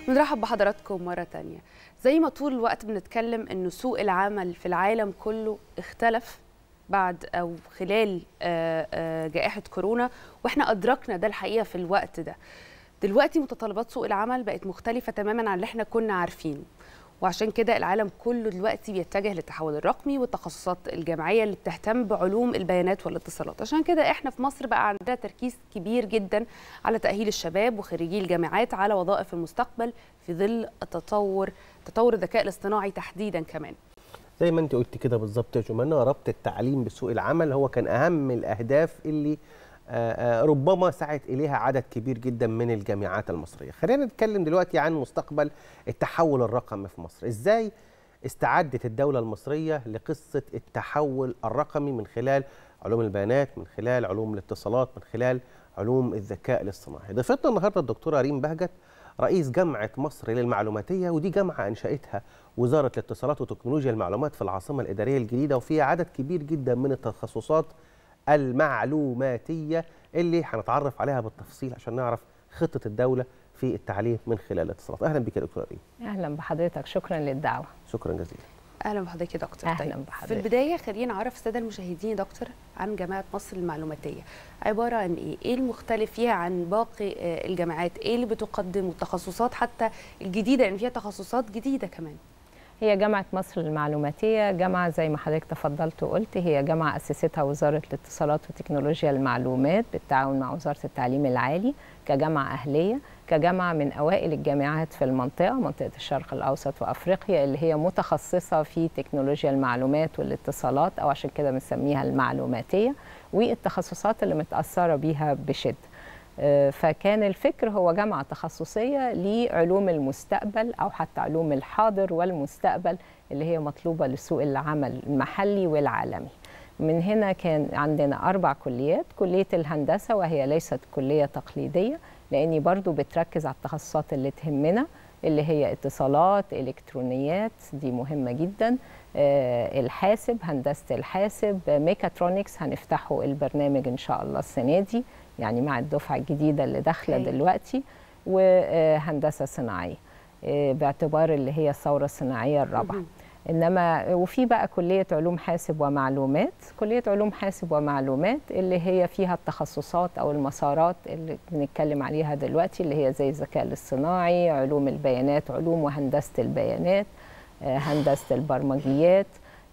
بنرحب بحضراتكم مرة تانية زي ما طول الوقت بنتكلم انه سوق العمل في العالم كله اختلف بعد او خلال آه، آه، جائحة كورونا واحنا ادركنا ده الحقيقة في الوقت ده دلوقتي متطلبات سوق العمل بقت مختلفة تماما عن اللي احنا كنا عارفينه وعشان كده العالم كله دلوقتي بيتجه للتحول الرقمي والتخصصات الجامعيه اللي بتهتم بعلوم البيانات والاتصالات عشان كده احنا في مصر بقى عندنا تركيز كبير جدا على تاهيل الشباب وخريجي الجامعات على وظائف المستقبل في ظل التطور تطور الذكاء الاصطناعي تحديدا كمان زي ما انت قلت كده بالظبط يا جمانة ربط التعليم بسوق العمل هو كان اهم الاهداف اللي آه، آه، ربما سعت اليها عدد كبير جدا من الجامعات المصريه خلينا نتكلم دلوقتي عن مستقبل التحول الرقمي في مصر ازاي استعدت الدوله المصريه لقصه التحول الرقمي من خلال علوم البيانات من خلال علوم الاتصالات من خلال علوم الذكاء الاصطناعي ضيفتنا النهارده الدكتوره ريم بهجت رئيس جامعه مصر للمعلوماتيه ودي جامعه انشاتها وزاره الاتصالات وتكنولوجيا المعلومات في العاصمه الاداريه الجديده وفيها عدد كبير جدا من التخصصات المعلوماتيه اللي هنتعرف عليها بالتفصيل عشان نعرف خطه الدوله في التعليم من خلال الاتصالات اهلا بك يا دكتوره ريم اهلا بحضرتك شكرا للدعوه شكرا جزيلا اهلا بحضرتك يا دكتور أهلاً طيب بحضرتك. في البدايه خلينا نعرف الساده المشاهدين يا دكتور عن جامعه مصر المعلوماتيه عباره عن ايه ايه المختلف فيها عن باقي آه، الجامعات ايه اللي بتقدم التخصصات حتى الجديده لان فيها تخصصات جديده كمان هي جامعة مصر المعلوماتية جامعة زي ما حضرتك تفضلت وقلت هي جامعة أسستها وزارة الاتصالات وتكنولوجيا المعلومات بالتعاون مع وزارة التعليم العالي كجامعة أهلية كجامعة من أوائل الجامعات في المنطقة منطقة الشرق الأوسط وأفريقيا اللي هي متخصصة في تكنولوجيا المعلومات والاتصالات أو عشان كده بنسميها المعلوماتية والتخصصات اللي متأثرة بيها بشدة آه، فكان الفكر هو جامعة تخصصية لعلوم المستقبل أو حتى علوم الحاضر والمستقبل اللي هي مطلوبة لسوق العمل المحلي والعالمي من هنا كان عندنا أربع كليات كلية الهندسة وهي ليست كلية تقليدية لأني برضو بتركز على التخصصات اللي تهمنا اللي هي اتصالات إلكترونيات دي مهمة جدا آه، الحاسب هندسة الحاسب آه، ميكاترونكس هنفتحه البرنامج إن شاء الله السنة دي يعني مع الدفعة الجديدة اللي داخلة أوكي. دلوقتي وهندسة صناعية آه، باعتبار اللي هي الثورة الصناعية الرابعة مهم. انما وفي بقى كليه علوم حاسب ومعلومات كليه علوم حاسب ومعلومات اللي هي فيها التخصصات او المسارات اللي بنتكلم عليها دلوقتي اللي هي زي الذكاء الاصطناعي علوم البيانات علوم وهندسه البيانات آه، هندسه البرمجيات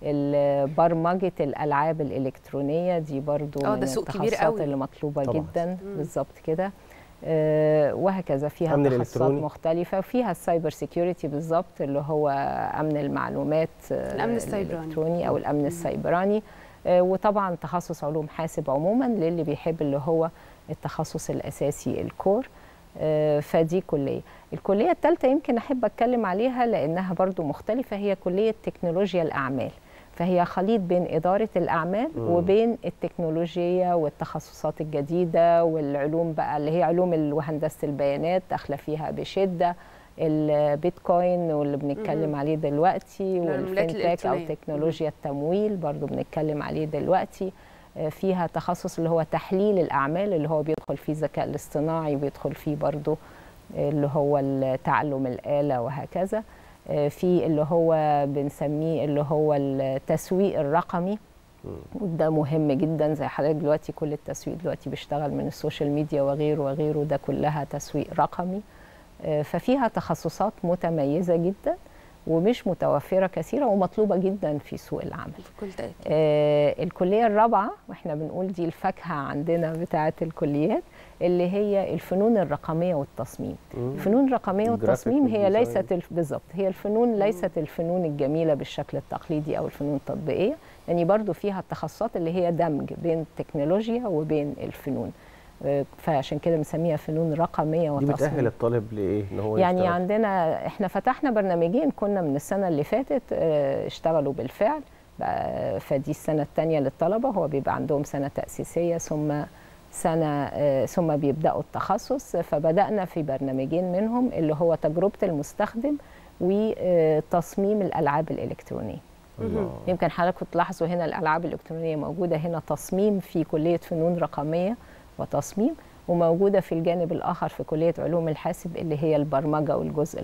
ال- برمجه الالعاب الالكترونيه دي برضو آه، من ده سوق كبير التخصصات قوي. اللي مطلوبه طبعاً. جدا مم. بالظبط كده آه، وهكذا فيها أمن تخصصات الإلكتروني. مختلفة وفيها السايبر سيكيورتي بالظبط اللي هو أمن المعلومات آه، الأمن السيبراني. الإلكتروني أو الأمن السيبراني آه، وطبعا تخصص علوم حاسب عموما للي بيحب اللي هو التخصص الأساسي الكور آه، فدي كلية الكلية الثالثة يمكن أحب أتكلم عليها لأنها برضو مختلفة هي كلية تكنولوجيا الأعمال فهي خليط بين إدارة الأعمال مم. وبين التكنولوجيا والتخصصات الجديدة والعلوم بقى اللي هي علوم ال- وهندسة البيانات داخلة فيها بشدة البيتكوين واللي بنتكلم مهم. عليه دلوقتي العملات والفينتك أو الإلكترونية. تكنولوجيا التمويل برضو بنتكلم عليه دلوقتي آه، فيها تخصص اللي هو تحليل الأعمال اللي هو بيدخل فيه الذكاء الاصطناعي وبيدخل فيه برضو اللي هو تعلم الآلة وهكذا آه، في اللي هو بنسميه اللي هو التسويق الرقمي وده مهم جدا زي حضرتك دلوقتي كل التسويق دلوقتي بيشتغل من السوشيال ميديا وغيره وغيره ده كلها تسويق رقمي آه، ففيها تخصصات متميزة جدا ومش متوفرة كثيرة ومطلوبة جدا في سوق العمل بكل تاكيد آه، الكلية الرابعة واحنا بنقول دي الفاكهة عندنا بتاعة الكليات اللي هي الفنون الرقمية والتصميم مم. الفنون الرقمية الجرافيك والتصميم هي والديزاين. ليست الف... بالظبط هي الفنون ليست الفنون الجميلة بالشكل التقليدي أو الفنون التطبيقية يعني برضو فيها التخصصات اللي هي دمج بين التكنولوجيا وبين الفنون آه، فعشان كده بنسميها فنون رقمية دي وتصميم بتأهل الطالب لإيه؟ إن هو يعني يشتغل؟ عندنا احنا فتحنا برنامجين كنا من السنه اللي فاتت اه، اشتغلوا بالفعل بقى- فدي السنه الثانيه للطلبه هو بيبقى عندهم سنه تاسيسيه ثم سنه اه، ثم بيبداوا التخصص فبدانا في برنامجين منهم اللي هو تجربه المستخدم وتصميم الالعاب الالكترونيه الله. يمكن حضراتكم تلاحظوا هنا الالعاب الالكترونيه موجوده هنا تصميم في كليه فنون رقميه وتصميم وموجوده في الجانب الاخر في كليه علوم الحاسب اللي هي البرمجه والجزء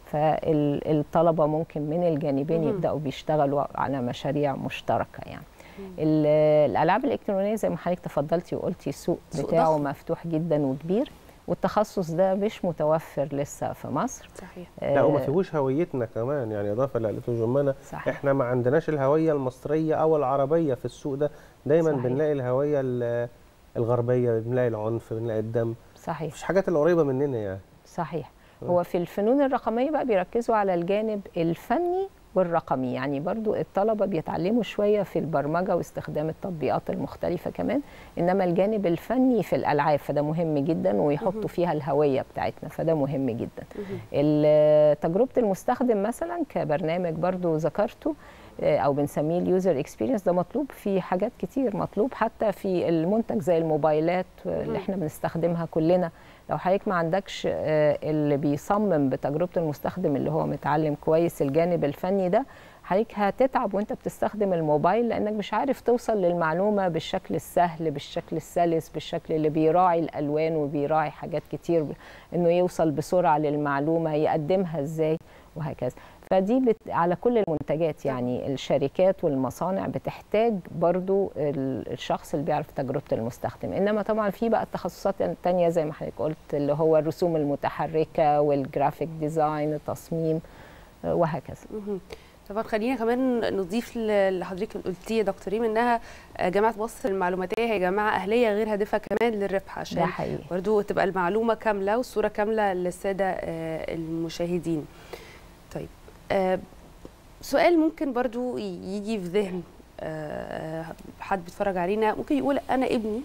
فالطلبه ممكن من الجانبين مم. يبداوا بيشتغلوا على مشاريع مشتركه يعني ال- الالعاب الالكترونيه زي ما حضرتك تفضلتي وقلتي السوق سوق بتاعه ضخم. مفتوح جدا وكبير والتخصص ده مش متوفر لسه في مصر صحيح لا وما آه، فيهوش هويتنا كمان يعني اضافه لقلته جمانه صحيح احنا ما عندناش الهويه المصريه او العربيه في السوق ده دايما صحيح. بنلاقي الهويه ال- الغربيه بنلاقي العنف بنلاقي الدم صحيح مش حاجات القريبه مننا يعني صحيح آه. هو في الفنون الرقمية بقى بيركزوا على الجانب الفني والرقمي يعني برضو الطلبة بيتعلموا شوية في البرمجة واستخدام التطبيقات المختلفة كمان إنما الجانب الفني في الألعاب فده مهم جدا ويحطوا فيها الهوية بتاعتنا فده مهم جدا ال- تجربة المستخدم مثلا كبرنامج برضو ذكرته آه، او بنسميه اليوزر اكسبيرينس ده مطلوب في حاجات كتير مطلوب حتى في المنتج زي الموبايلات آه، اللي احنا بنستخدمها كلنا لو حضرتك ما عندكش آه، اللي بيصمم بتجربه المستخدم اللي هو متعلم كويس الجانب الفني ده حضرتك هتتعب وانت بتستخدم الموبايل لانك مش عارف توصل للمعلومه بالشكل السهل بالشكل السلس بالشكل اللي بيراعي الالوان وبيراعي حاجات كتير انه يوصل بسرعه للمعلومه يقدمها ازاي وهكذا فدي بت... على كل المنتجات يعني الشركات والمصانع بتحتاج برضو ال- الشخص اللي بيعرف تجربة المستخدم إنما طبعا في بقى التخصصات التانية زي ما حضرتك قلت اللي هو الرسوم المتحركة والجرافيك ديزاين التصميم آه، وهكذا مهم. طبعا خلينا كمان نضيف ل- اللي حضرتك قلتيه يا دكتور ريم انها آه، جامعه مصر المعلوماتيه هي جامعه اهليه غير هادفه كمان للربح ده عشان حقيقي برضو تبقى المعلومه كامله والصوره كامله للساده آه، المشاهدين طيب آه، سؤال ممكن برضو يجي في ذهن آه، حد بيتفرج علينا ممكن يقول انا ابني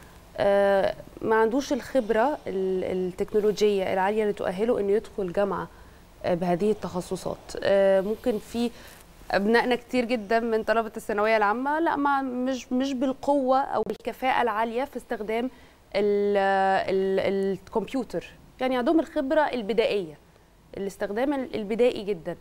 آه، ما عندوش الخبره ال- التكنولوجيه العاليه اللي تؤهله انه يدخل جامعه آه، بهذه التخصصات آه، ممكن في ابنائنا كتير جدا من طلبه الثانويه العامه لا ما مش مش بالقوه او بالكفاءه العاليه في استخدام ال ال الكمبيوتر يعني عندهم الخبره البدائيه الاستخدام ال- البدائي جدا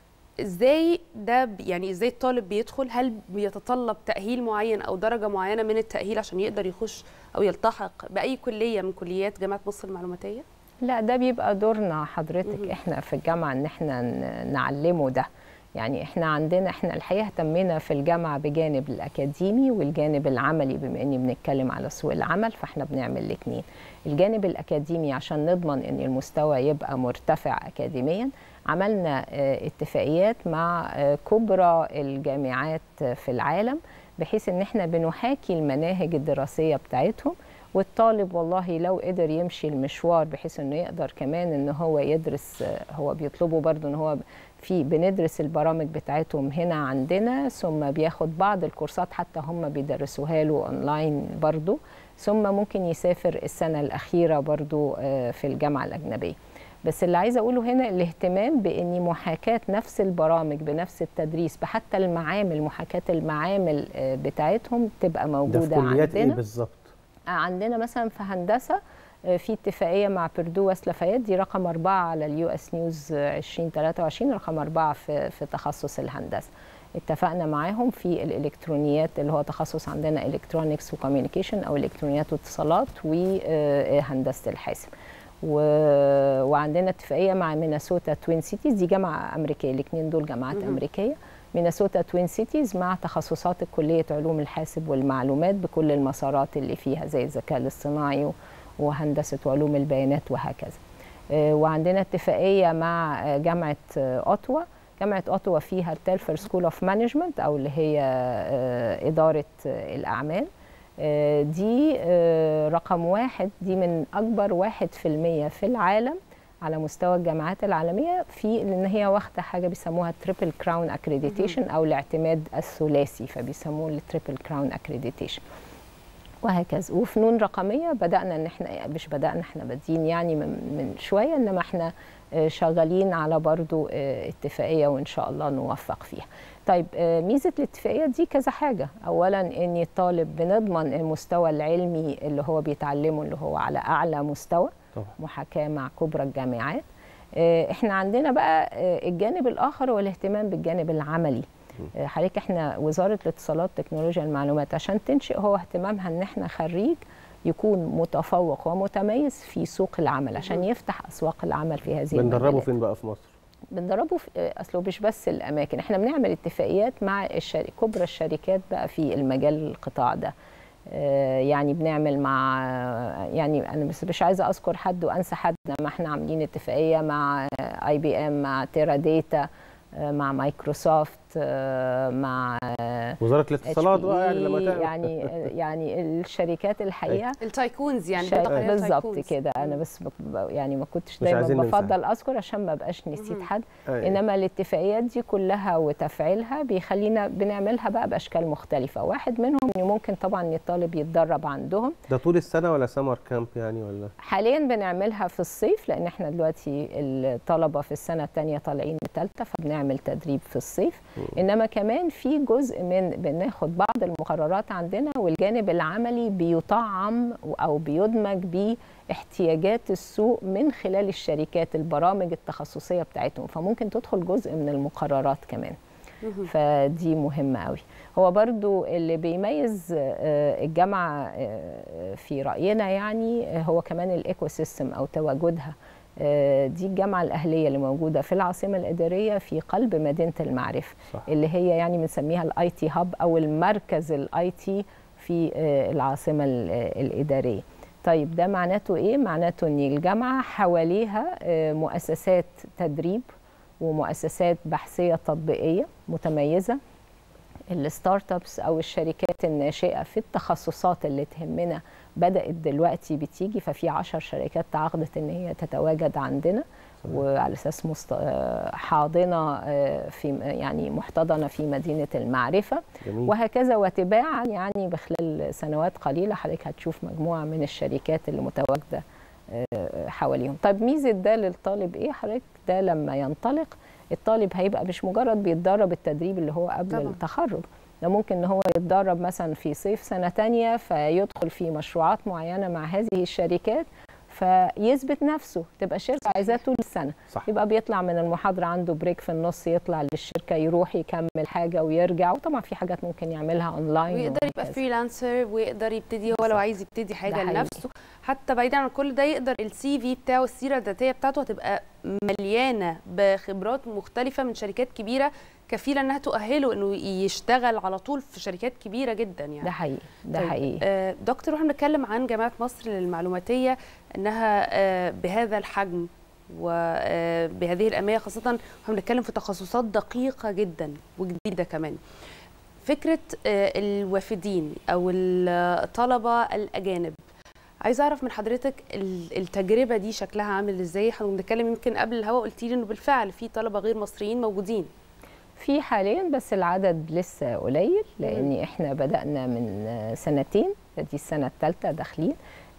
ازاي ده ب- يعني ازاي الطالب بيدخل هل بيتطلب تاهيل معين او درجه معينه من التاهيل عشان يقدر يخش او يلتحق باي كليه من كليات جامعه مصر المعلوماتيه لا ده بيبقى دورنا حضرتك مهم. احنا في الجامعه ان احنا ن- نعلمه ده يعني احنا عندنا احنا الحقيقه اهتمينا في الجامعه بجانب الاكاديمي والجانب العملي بما اني بنتكلم على سوق العمل فاحنا بنعمل الاثنين الجانب الاكاديمي عشان نضمن ان المستوى يبقى مرتفع اكاديميا عملنا اه، اتفاقيات مع اه، كبرى الجامعات اه، في العالم بحيث ان احنا بنحاكي المناهج الدراسيه بتاعتهم والطالب والله لو قدر يمشي المشوار بحيث انه يقدر كمان ان هو يدرس آه، هو بيطلبوا برضو ان هو في بندرس البرامج بتاعتهم هنا عندنا ثم بياخد بعض الكورسات حتى هم بيدرسوها له اونلاين برضو ثم ممكن يسافر السنة الأخيرة برضو آه، في الجامعة الأجنبية بس اللي عايزه اقوله هنا الاهتمام بان محاكاه نفس البرامج بنفس التدريس بحتى المعامل محاكاه المعامل آه، بتاعتهم تبقى ده في موجوده كليات ايه عندنا بالظبط عندنا مثلا في هندسه آه، في اتفاقيه مع بردو وست لافايت دي رقم أربعة على اليو اس نيوز 2023 رقم أربعة في في تخصص الهندسه اتفقنا معاهم في الالكترونيات اللي هو تخصص عندنا الكترونكس وكوميونيكيشن او الكترونيات واتصالات وهندسه الحاسب و... وعندنا اتفاقيه مع مينيسوتا توين سيتيز دي جامعه امريكيه الاثنين دول جامعات مهم. امريكيه مينيسوتا توين سيتيز مع تخصصات كليه علوم الحاسب والمعلومات بكل المسارات اللي فيها زي الذكاء الاصطناعي و- وهندسه وعلوم البيانات وهكذا آه، وعندنا اتفاقيه مع آه، جامعه آه، اوتوا جامعه اوتوا فيها التلفر سكول اوف مانجمنت او اللي هي آه، اداره آه، الاعمال آه، دي آه، رقم واحد دي من اكبر واحد في المية في العالم على مستوى الجامعات العالمية في ان هي واخدة حاجة بيسموها تريبل كراون اكريديتيشن او الاعتماد الثلاثي فبيسموه التريبل كراون اكريديتيشن وهكذا وفنون رقميه بدانا ان احنا مش بدانا احنا بادئين يعني من, من شويه انما احنا آه، شغالين على برضو آه، اتفاقيه وان شاء الله نوفق فيها طيب آه، ميزه الاتفاقيه دي كذا حاجه اولا ان الطالب بنضمن المستوى العلمي اللي هو بيتعلمه اللي هو على اعلى مستوى طبعا محاكاه مع كبرى الجامعات آه، احنا عندنا بقى آه، الجانب الاخر هو الاهتمام بالجانب العملي آه، حضرتك احنا وزاره الاتصالات وتكنولوجيا المعلومات عشان تنشئ هو اهتمامها ان احنا خريج يكون متفوق ومتميز في سوق العمل عشان يفتح اسواق العمل في هذه بندربه المجالات. فين بقى في مصر؟ بندربه في اصله مش بس الاماكن احنا بنعمل اتفاقيات مع الشر... كبرى الشركات بقى في المجال القطاع ده آه، يعني بنعمل مع يعني انا بس مش عايزه اذكر حد وانسى حد ما احنا عاملين اتفاقيه مع اي بي ام مع تيرا داتا آه، مع مايكروسوفت آه، مع وزاره الاتصالات بقى يعني لما HPE، تعمل يعني يعني الشركات الحقيقه التايكونز يعني شا- بيطلق عليها بالظبط تايكونز. كده انا بس بك- ب- يعني ما كنتش مش دايما عايزين ننساها. بفضل اذكر عشان ما بقاش نسيت مهم. حد أيوة. انما الاتفاقيات دي كلها وتفعيلها بيخلينا بنعملها بقى باشكال مختلفه واحد منهم انه ممكن طبعا الطالب يتدرب عندهم ده طول السنه ولا سمر كامب يعني ولا حاليا بنعملها في الصيف لان احنا دلوقتي الطلبه في السنه الثانيه طالعين الثالثه فبنعمل تدريب في الصيف انما كمان في جزء من بناخد بعض المقررات عندنا والجانب العملي بيطعم او بيدمج باحتياجات السوق من خلال الشركات البرامج التخصصيه بتاعتهم فممكن تدخل جزء من المقررات كمان مهم. فدي مهمة قوي هو برضو اللي بيميز آه، الجامعة آه، في رأينا يعني آه، هو كمان الايكو سيستم أو تواجدها آه، دي الجامعة الأهلية اللي موجودة في العاصمة الإدارية في قلب مدينة المعرفة صح. اللي هي يعني بنسميها الاي تي هاب أو المركز الاي تي في آه، العاصمة ال- آه، الإدارية طيب ده معناته إيه؟ معناته إن الجامعة حواليها آه، مؤسسات تدريب ومؤسسات بحثيه تطبيقيه متميزه الستارت ابس او الشركات الناشئه في التخصصات اللي تهمنا بدات دلوقتي بتيجي ففي عشر شركات تعاقدت ان هي تتواجد عندنا وعلى اساس مست... آه، حاضنه آه، في يعني محتضنه في مدينه المعرفه جميل وهكذا وتباعا يعني بخلال سنوات قليله حضرتك هتشوف مجموعه من الشركات اللي متواجده آه، حواليهم طيب ميزه ده للطالب ايه حضرتك ده لما ينطلق الطالب هيبقى مش مجرد بيتدرب التدريب اللي هو قبل طبعاً. طبعا. التخرج ده ممكن ان هو يتدرب مثلا في صيف سنه تانية فيدخل في مشروعات معينه مع هذه الشركات فيثبت نفسه تبقى شركه عايزاه طول السنه صح يبقى بيطلع من المحاضرة عنده بريك في النص يطلع للشركة يروح يكمل حاجة ويرجع وطبعا في حاجات ممكن يعملها اونلاين ويقدر يبقى وهكذا. فريلانسر ويقدر يبتدي هو لو بالظبط. عايز يبتدي حاجه ده حقيقي. لنفسه حتى بعيدا عن كل ده يقدر السي في بتاعه السيره الذاتيه بتاعته هتبقى مليانه بخبرات مختلفه من شركات كبيره كفيله انها تؤهله انه يشتغل على طول في شركات كبيره جدا يعني ده حقيقي ده طيب، حقيقي آه، دكتور واحنا بنتكلم عن جامعه مصر للمعلوماتيه انها آه، بهذا الحجم وبهذه الأهمية خاصة واحنا بنتكلم في تخصصات دقيقة جدا وجديدة كمان فكرة آه، الوافدين أو الطلبة الأجانب عايزة أعرف من حضرتك ال- التجربة دي شكلها عامل إزاي احنا بنتكلم يمكن قبل الهوا قلتي لي إنه بالفعل في طلبة غير مصريين موجودين في حاليا بس العدد لسه قليل لان احنا بدانا من آه، سنتين دي السنه الثالثه داخلين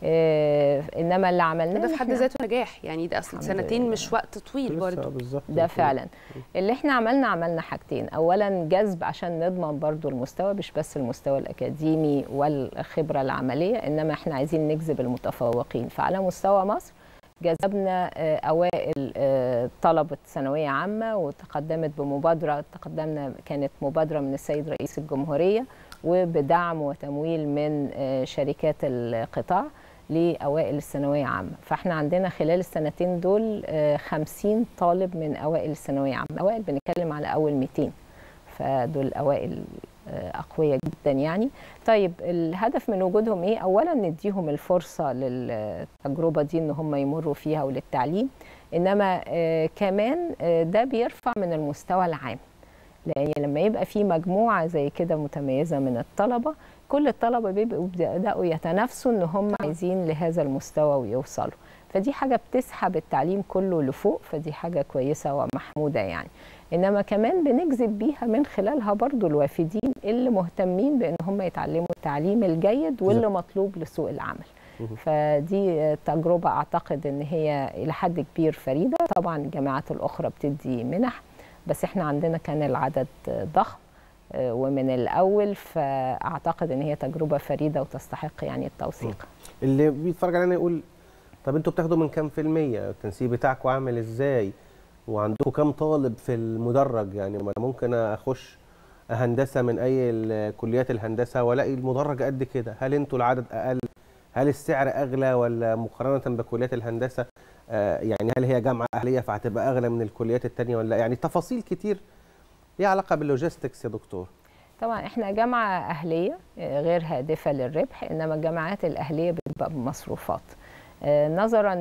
آه، انما اللي عملناه ده في إن حد إحنا- ذاته نجاح يعني ده أصل الحمد سنتين لله. مش وقت طويل لسه برضه بالظبط ده فعلا اللي احنا عملنا عملنا حاجتين اولا جذب عشان نضمن برضو المستوى مش بس المستوى الاكاديمي والخبره العمليه انما احنا عايزين نجذب المتفوقين فعلى مستوى مصر جذبنا آه، اوائل آه، طلبه ثانويه عامه وتقدمت بمبادره تقدمنا كانت مبادره من السيد رئيس الجمهوريه وبدعم وتمويل من آه، شركات القطاع لاوائل الثانويه عامه فاحنا عندنا خلال السنتين دول آه، 50 طالب من اوائل الثانويه عامه اوائل بنتكلم على اول 200 فدول اوائل آه، اقوياء جدا يعني طيب الهدف من وجودهم ايه اولا نديهم الفرصه للتجربه دي ان هم يمروا فيها وللتعليم انما آه، كمان آه، ده بيرفع من المستوى العام لان لما يبقى في مجموعه زي كده متميزه من الطلبه كل الطلبه بيبقوا بداوا يتنافسوا ان هم عايزين لهذا المستوى ويوصلوا فدي حاجه بتسحب التعليم كله لفوق فدي حاجه كويسه ومحموده يعني انما كمان بنجذب بيها من خلالها برضو الوافدين اللي مهتمين بان هم يتعلموا التعليم الجيد واللي مطلوب لسوق العمل مهم. فدي تجربه اعتقد ان هي الى حد كبير فريده طبعا الجامعات الاخرى بتدي منح بس احنا عندنا كان العدد ضخم آه، ومن الاول فاعتقد ان هي تجربه فريده وتستحق يعني التوثيق اللي بيتفرج علينا يقول طب انتوا بتاخدوا من كام في المية التنسيق بتاعكم عامل ازاي وعندكم كام طالب في المدرج يعني ما أنا ممكن اخش هندسه من اي ال- كليات الهندسه والاقي المدرج قد كده هل انتوا العدد اقل هل السعر اغلى ولا مقارنه بكليات الهندسه آه، يعني هل هي جامعه اهليه فهتبقى اغلى من الكليات الثانيه ولا لا؟ يعني تفاصيل كتير ليها علاقه باللوجيستكس يا دكتور طبعا احنا جامعه اهليه آه، غير هادفه للربح انما الجامعات الاهليه بتبقى بمصروفات آه، نظرا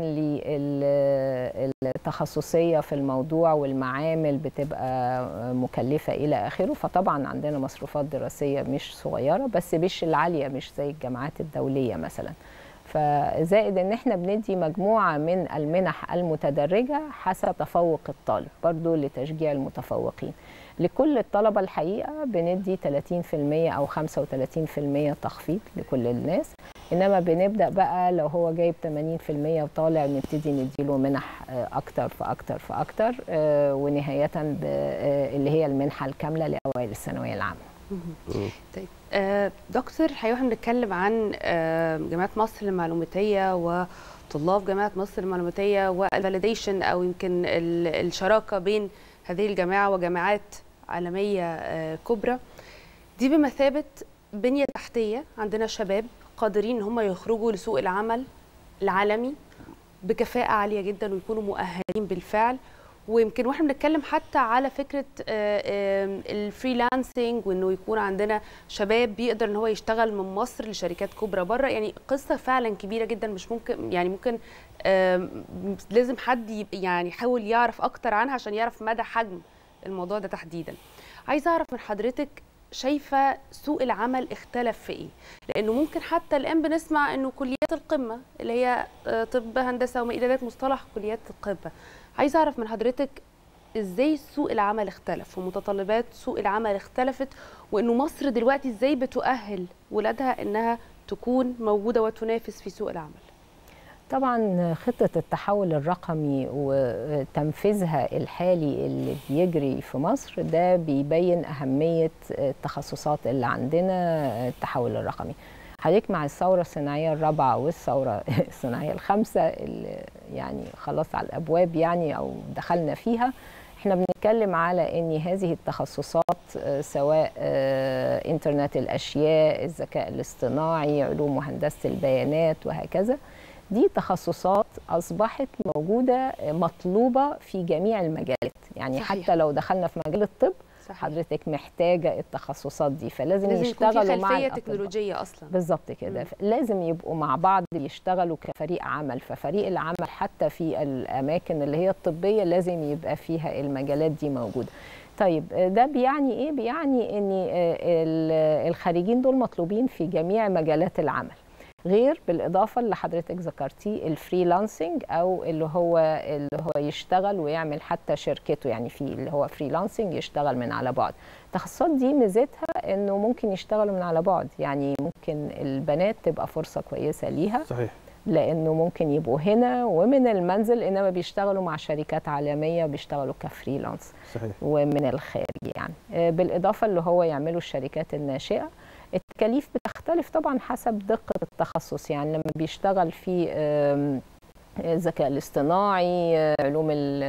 للتخصصيه في الموضوع والمعامل بتبقى آه، مكلفه الى اخره فطبعا عندنا مصروفات دراسيه مش صغيره بس مش العاليه مش زي الجامعات الدوليه مثلا فزائد ان احنا بندي مجموعه من المنح المتدرجه حسب تفوق الطالب برضو لتشجيع المتفوقين لكل الطلبه الحقيقه بندي 30% او 35% تخفيض لكل الناس انما بنبدا بقى لو هو جايب 80% وطالع نبتدي نديله منح آه، اكتر فاكتر فاكتر آه، ونهايه ب- آه، اللي هي المنحه الكامله لاوائل الثانويه العامه طيب آه، دكتور حقيقة احنا بنتكلم عن آه، جامعة مصر المعلوماتية وطلاب جامعة مصر المعلوماتية والفاليديشن أو يمكن ال- الشراكة بين هذه الجامعة وجامعات عالمية آه، كبرى دي بمثابة بنية تحتية عندنا شباب قادرين ان هم يخرجوا لسوق العمل العالمي بكفاءة عالية جدا ويكونوا مؤهلين بالفعل ويمكن واحنا بنتكلم حتى على فكره الفريلانسنج وانه يكون عندنا شباب بيقدر ان هو يشتغل من مصر لشركات كبرى بره يعني قصه فعلا كبيره جدا مش ممكن يعني ممكن آم، لازم حد يبقى يعني يحاول يعرف اكتر عنها عشان يعرف مدى حجم الموضوع ده تحديدا عايزه اعرف من حضرتك شايفه سوق العمل اختلف في ايه لانه ممكن حتى الان بنسمع انه كليات القمه اللي هي آه، طب هندسه وما الى ذلك مصطلح كليات القمه عايزه اعرف من حضرتك ازاي سوق العمل اختلف ومتطلبات سوق العمل اختلفت وانه مصر دلوقتي ازاي بتؤهل ولادها انها تكون موجوده وتنافس في سوق العمل طبعا خطة التحول الرقمي وتنفيذها الحالي اللي بيجري في مصر ده بيبين أهمية التخصصات اللي عندنا التحول الرقمي حضرتك مع الثورة الصناعية الرابعة والثورة الصناعية الخامسة اللي يعني خلاص على الأبواب يعني أو دخلنا فيها احنا بنتكلم على ان هذه التخصصات آه، سواء آه، انترنت الاشياء الذكاء الاصطناعي علوم وهندسه البيانات وهكذا دي تخصصات اصبحت موجوده مطلوبه في جميع المجالات يعني صحيح. حتى لو دخلنا في مجال الطب صحيح حضرتك محتاجه التخصصات دي فلازم لازم يكون في يشتغلوا مع خلفيه الأطباء. تكنولوجيه اصلا بالظبط كده مم. ف- لازم يبقوا مع بعض يشتغلوا كفريق عمل ففريق العمل حتى في الاماكن اللي هي الطبيه لازم يبقى فيها المجالات دي موجوده طيب آه، ده بيعني ايه بيعني ان آه، ال- الخريجين دول مطلوبين في جميع مجالات العمل غير بالاضافه اللي حضرتك ذكرتيه الفريلانسنج او اللي هو اللي هو يشتغل ويعمل حتى شركته يعني في اللي هو فريلانسنج يشتغل من على بعد التخصصات دي ميزتها انه ممكن يشتغلوا من على بعد يعني ممكن البنات تبقى فرصه كويسه ليها صحيح لانه ممكن يبقوا هنا ومن المنزل انما بيشتغلوا مع شركات عالميه بيشتغلوا كفريلانس صحيح ومن الخارج يعني آه، بالاضافه اللي هو يعملوا الشركات الناشئه التكاليف بتختلف طبعا حسب دقه التخصص يعني لما بيشتغل في آم، الذكاء الاصطناعي آه، علوم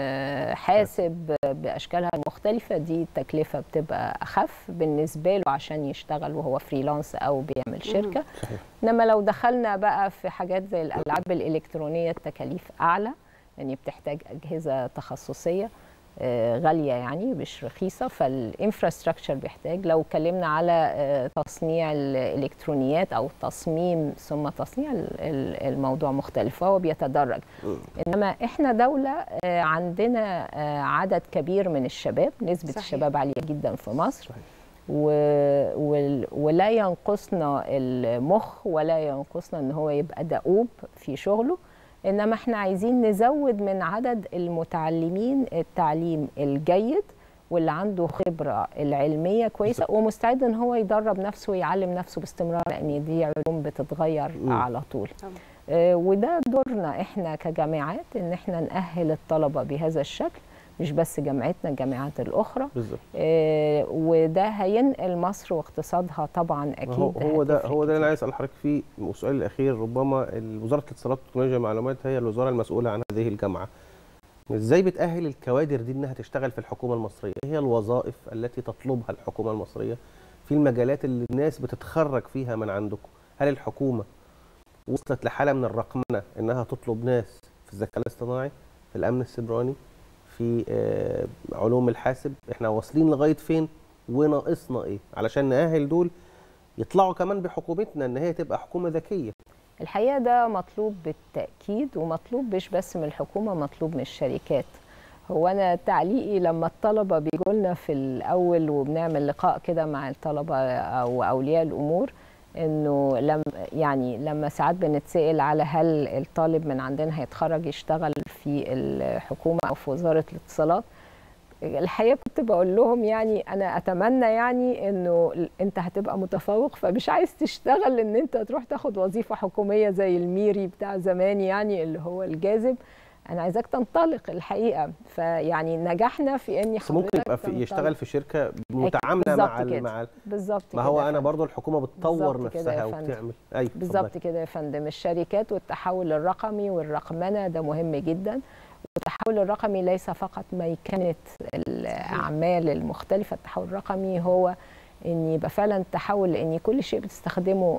الحاسب آه، باشكالها المختلفه دي التكلفه بتبقى اخف بالنسبه له عشان يشتغل وهو فريلانس او بيعمل شركه صحيح انما لو دخلنا بقى في حاجات زي الالعاب الالكترونيه التكاليف اعلى يعني بتحتاج اجهزه تخصصيه آه، غاليه يعني مش رخيصه فالانفراستراكشر بيحتاج لو اتكلمنا على آه، تصنيع الالكترونيات او تصميم ثم تصنيع ال- ال- الموضوع مختلف فهو بيتدرج انما احنا دوله آه، عندنا آه، عدد كبير من الشباب نسبه صحيح. الشباب عاليه جدا في مصر صحيح. و... وال- ولا ينقصنا المخ ولا ينقصنا ان هو يبقى دؤوب في شغله انما احنا عايزين نزود من عدد المتعلمين التعليم الجيد واللي عنده خبره العلميه كويسه ومستعد ان هو يدرب نفسه ويعلم نفسه باستمرار لان دي علوم بتتغير مم. على طول طبعا. آه، وده دورنا احنا كجامعات ان احنا نأهل الطلبه بهذا الشكل مش بس جامعتنا الجامعات الاخرى بالظبط آه، وده هينقل مصر واقتصادها طبعا اكيد هو هو ده هتفرق هو ده اللي كتير. انا عايز اسال حضرتك فيه والسؤال الاخير ربما ال- وزاره الاتصالات وتكنولوجيا المعلومات هي الوزاره المسؤوله عن هذه الجامعه ازاي بتاهل الكوادر دي انها تشتغل في الحكومه المصريه ايه هي الوظائف التي تطلبها الحكومه المصريه في المجالات اللي الناس بتتخرج فيها من عندكم هل الحكومه وصلت لحاله من الرقمنه انها تطلب ناس في الذكاء الاصطناعي في الامن السيبراني في آه، علوم الحاسب احنا واصلين لغايه فين وناقصنا ايه علشان نأهل دول يطلعوا كمان بحكومتنا ان هي تبقى حكومه ذكيه الحقيقه ده مطلوب بالتاكيد ومطلوب مش بس من الحكومه مطلوب من الشركات هو انا تعليقي لما الطلبه بيجوا لنا في الاول وبنعمل لقاء كده مع الطلبه او اولياء الامور انه لم يعني لما ساعات بنتسال على هل الطالب من عندنا هيتخرج يشتغل في الحكومه او في وزاره الاتصالات الحقيقه كنت بقول لهم يعني انا اتمنى يعني انه انت هتبقى متفوق فمش عايز تشتغل ان انت تروح تاخد وظيفه حكوميه زي الميري بتاع زمان يعني اللي هو الجاذب انا عايزاك تنطلق الحقيقه فيعني نجحنا في اني بس ممكن يبقى في يشتغل في شركه متعامله مع ال مع ال بالظبط ما هو انا برضو الحكومه بتطور نفسها وبتعمل ايوه بالظبط كده يا فندم الشركات والتحول الرقمي والرقمنه ده مهم جدا والتحول الرقمي ليس فقط ميكنه الاعمال المختلفه التحول الرقمي هو ان يبقى فعلا تحول لان كل شيء بتستخدمه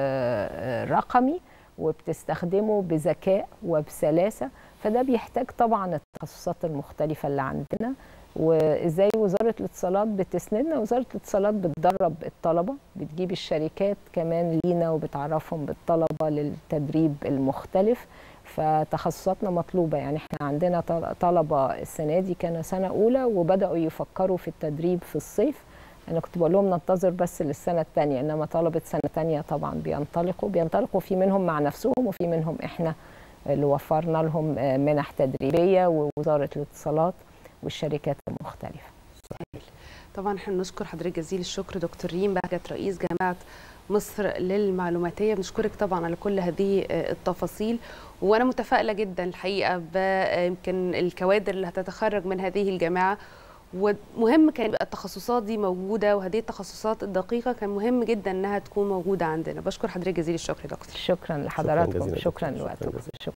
رقمي وبتستخدمه بذكاء وبسلاسه فده بيحتاج طبعا التخصصات المختلفه اللي عندنا وازاي وزاره الاتصالات بتسندنا وزاره الاتصالات بتدرب الطلبه بتجيب الشركات كمان لينا وبتعرفهم بالطلبه للتدريب المختلف فتخصصاتنا مطلوبه يعني احنا عندنا طلبه السنه دي كانوا سنه اولى وبداوا يفكروا في التدريب في الصيف انا كنت بقول لهم ننتظر بس للسنه الثانيه انما طلبه سنه ثانيه طبعا بينطلقوا بينطلقوا في منهم مع نفسهم وفي منهم احنا اللي وفرنا لهم منح تدريبيه ووزاره الاتصالات والشركات المختلفه. طبعا احنا بنشكر حضرتك جزيل الشكر دكتور ريم بهجت رئيس جامعه مصر للمعلوماتيه بنشكرك طبعا على كل هذه التفاصيل وانا متفائله جدا الحقيقه يمكن الكوادر اللي هتتخرج من هذه الجامعه ومهم كان يبقى التخصصات دي موجوده وهذه التخصصات الدقيقه كان مهم جدا انها تكون موجوده عندنا بشكر حضرتك جزيل الشكر دكتور شكرا لحضراتكم شكرا, شكرا لوقتكم